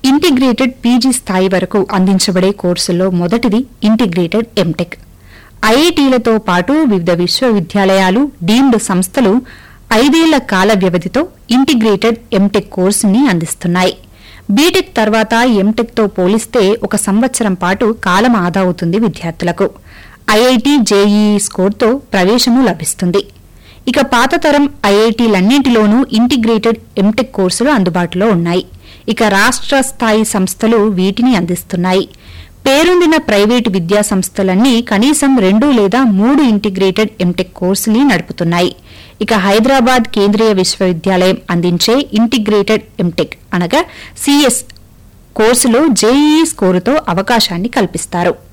integrated PG స్థాయి వరకు అందించబడే కోర్సుల్లో మొదటిది ఇంటిగ్రేటెడ్ ఎంటెక్ ఐఐటీలతో పాటు వివిధ విశ్వవిద్యాలయాలు డీమ్డ్ సంస్థలు ఐదేళ్ల కాల వ్యవధితో ఇంటిగ్రేటెడ్ ఎంటెక్ కోర్సుని అందిస్తున్నాయి బీటెక్ తర్వాత ఎంటెక్తో పోలిస్తే ఒక సంవత్సరం పాటు కాలం ఆదా అవుతుంది విద్యార్థులకు ఐఐటి జేఈఈ స్కోర్తో ప్రవేశము లభిస్తుంది ఇక పాత తరం ఐఐటీలన్నింటిలోనూ ఇంటిగ్రేటెడ్ ఎంటెక్ కోర్సులు అందుబాటులో ఉన్నాయి ఇక రాష్ట్ర స్థాయి సంస్థలు వీటిని అందిస్తున్నాయి పేరొందిన ప్రైవేటు విద్యా సంస్థలన్నీ కనీసం రెండు లేదా మూడు ఇంటిగ్రేటెడ్ ఎంటెక్ కోర్సుని నడుపుతున్నాయి ఇక హైదరాబాద్ కేంద్రీయ విశ్వవిద్యాలయం అందించే ఇంటిగ్రేటెడ్ ఎంటెక్ అనగా సిఎస్ కోర్సులో జేఈఈ స్కోరుతో అవకాశాన్ని కల్పిస్తారు